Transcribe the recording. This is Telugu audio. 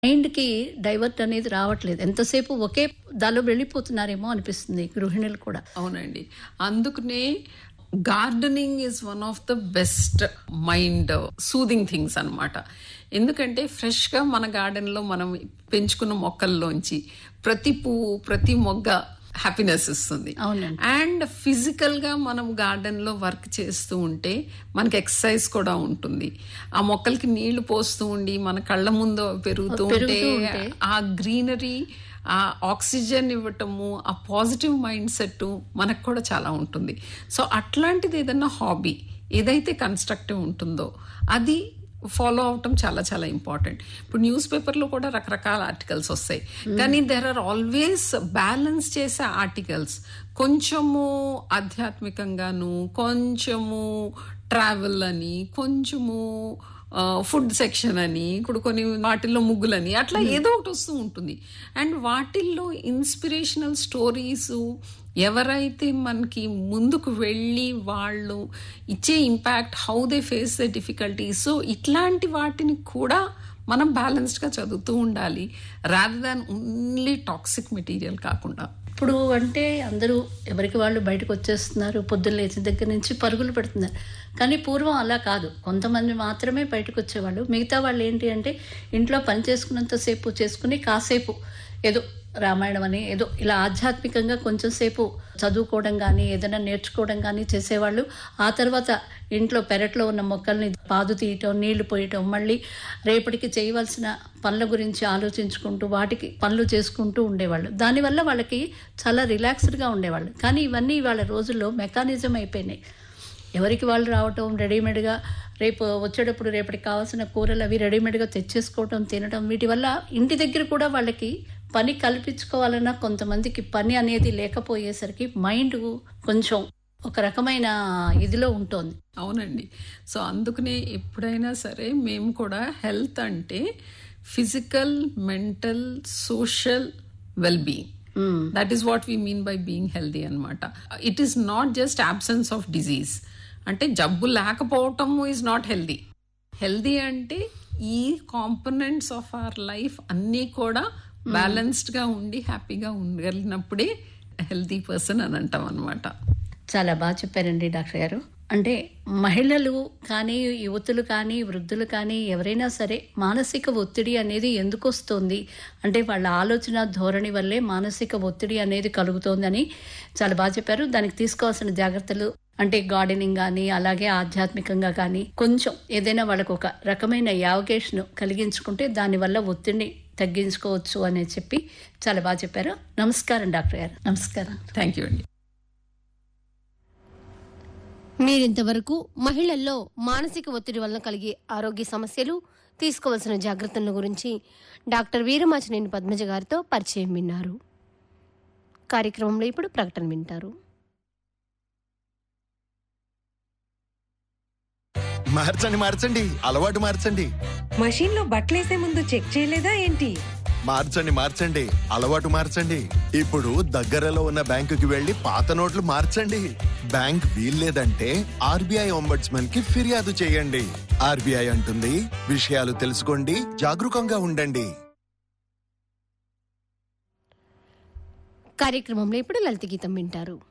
మైండ్కి డైవర్ట్ అనేది రావట్లేదు ఎంతసేపు ఒకే దానిలో వెళ్ళిపోతున్నారేమో అనిపిస్తుంది గృహిణులు కూడా అవునండి అందుకనే gardening is one of the best mind soothing things అన్నమాట ఎందుకంటే ఫ్రెష్గా మన గార్డెన్లో మనం పెంచుకున్న మొక్కల్లోంచి ప్రతి పువ్వు ప్రతి మొగ్గ హ్యాపీనెస్ ఇస్తుంది అవునండి. అండ్ ఫిజికల్ గా మనం గార్డెన్ లో వర్క్ చేస్తూ ఉంటే మనకి ఎక్సర్సైజ్ కూడా ఉంటుంది ఆ మొక్కలకి నీళ్లు పోస్తూ ఉండి మన కళ్ళ ముందు పెరుగుతూ ఉంటే పెరుగుతూ ఉంటే. ఆ గ్రీనరీ ఆ ఆక్సిజన్ ఇవ్వటము ఆ పాజిటివ్ మైండ్ సెట్ మనకు కూడా చాలా ఉంటుంది సో అట్లాంటిది ఏదన్నా హాబీ ఏదైతే కన్స్ట్రక్టివ్ ఉంటుందో అది ఫాలో అవటం చాలా చాలా ఇంపార్టెంట్ ఇప్పుడు న్యూస్ పేపర్లో కూడా రకరకాల ఆర్టికల్స్ వస్తాయి కానీ దెర్ ఆర్ ఆల్వేస్ బ్యాలెన్స్ చేసే ఆర్టికల్స్ కొంచెము ఆధ్యాత్మికంగాను కొంచెము ట్రావెల్ అని కొంచెము ఫుడ్ సెక్షన్ అని ఇప్పుడు కొన్ని వాటిల్లో ముగ్గులని అట్లా ఏదో ఒకటి వస్తూ ఉంటుంది అండ్ వాటిల్లో ఇన్స్పిరేషనల్ స్టోరీస్ ఎవరైతే మనకి ముందుకు వెళ్ళి వాళ్ళు ఇచ్చే impact how they face the difficulties so ఇట్లాంటి వాటిని కూడా మనం బ్యాలెన్స్డ్గా చదువుతూ ఉండాలి rather than only toxic material కాకుండా ఇప్పుడు అంటే అందరూ ఎవరికి వాళ్ళు బయటకు వచ్చేస్తున్నారు పొద్దున్న లేచిన దగ్గర నుంచి పరుగులు పెడుతున్నారు కానీ పూర్వం అలా కాదు కొంతమంది మాత్రమే బయటకు వచ్చేవాళ్ళు మిగతా వాళ్ళు ఏంటి అంటే ఇంట్లో పని చేసుకున్నంతసేపు చేసుకుని కాసేపు ఏదో రామాయణం అని ఏదో ఇలా ఆధ్యాత్మికంగా కొంచెం సేపు చదువుకోవడం కానీ ఏదైనా నేర్చుకోవడం కానీ చేసేవాళ్ళు ఆ తర్వాత ఇంట్లో పెరట్లో ఉన్న మొక్కల్ని పాదు తీయటం నీళ్లు పోయటం మళ్ళీ రేపటికి చేయవలసిన పనుల గురించి ఆలోచించుకుంటూ వాటికి పనులు చేసుకుంటూ ఉండేవాళ్ళు దానివల్ల వాళ్ళకి చాలా రిలాక్స్డ్గా ఉండేవాళ్ళు కానీ ఇవన్నీ వాళ్ళ రోజుల్లో మెకానిజం అయిపోయినాయి ఎవరికి వాళ్ళు రావటం రెడీమేడ్గా రేపు వచ్చేటప్పుడు రేపటికి కావాల్సిన కూరలు అవి రెడీమేడ్గా తెచ్చేసుకోవటం తినడం వీటి వల్ల ఇంటి దగ్గర కూడా వాళ్ళకి పని కల్పించుకోవాలన్నా కొంతమందికి పని అనేది లేకపోయేసరికి మైండ్ కొంచెం ఒక రకమైన ఇదిలో ఉంటుంది అవునండి సో అందుకనే ఎప్పుడైనా సరే మేము కూడా హెల్త్ అంటే physical mental social well being that is what we mean by being healthy అనమాట it is not just absence of disease అంటే జబ్బు లేకపోవటం ఈజ్ నాట్ హెల్దీ హెల్దీ అంటే ఈ కాంపనెంట్స్ ఆఫ్ అవర్ లైఫ్ అన్నీ కూడా బ్యాలెన్స్డ్ గా ఉండి హ్యాపీగా ఉండగలిగినప్పుడే హెల్దీ పర్సన్ అని అంటాం అనమాట చాలా బాగా చెప్పారండి డాక్టర్ గారు అంటే మహిళలు కానీ యువతులు కానీ వృద్ధులు కానీ ఎవరైనా సరే మానసిక ఒత్తిడి అనేది ఎందుకు వస్తుంది అంటే వాళ్ళ ఆలోచన ధోరణి వల్లే మానసిక ఒత్తిడి అనేది కలుగుతోందని చాలా బాగా చెప్పారు దానికి తీసుకోవాల్సిన జాగ్రత్తలు అంటే గార్డెనింగ్ కానీ అలాగే ఆధ్యాత్మికంగా కానీ కొంచెం ఏదైనా వాళ్ళకు ఒక రకమైన యావకేషన్ కలిగించుకుంటే దానివల్ల ఒత్తిడిని తగ్గించుకోవచ్చు అని చెప్పి చాలా బాగా చెప్పారు నమస్కారం డాక్టర్ గారు నమస్కారం థ్యాంక్ యూ అండి మీరింతవరకు మహిళల్లో మానసిక ఒత్తిడి వలన కలిగే ఆరోగ్య సమస్యలు తీసుకోవాల్సిన జాగ్రత్తల గురించి డాక్టర్ వీరమాచినేని పద్మజ గారితో పరిచయం విన్నారు కార్యక్రమంలో ఇప్పుడు ప్రకటన వింటారు మార్చండి మార్చండి అలవాటు మార్చండి మషీన్ లో బట్టలేసే ముందు చెక్ చేయలేదా ఏంటి మార్చండి మార్చండి అలవాటు మార్చండి ఇప్పుడు దగ్గరలో ఉన్న బ్యాంకుకి వెళ్లి పాత నోట్లు మార్చండి బ్యాంక్ వీల్లేదంటే ఆర్బీఐ ఒంబడ్స్మన్ కి ఫిర్యాదు చేయండి ఆర్బీఐ అంటుంది విషయాలు తెలుసుకోండి జాగరూకంగా ఉండండి కార్యక్రమంలో ఇప్పుడు లలిత గీతం వింటారు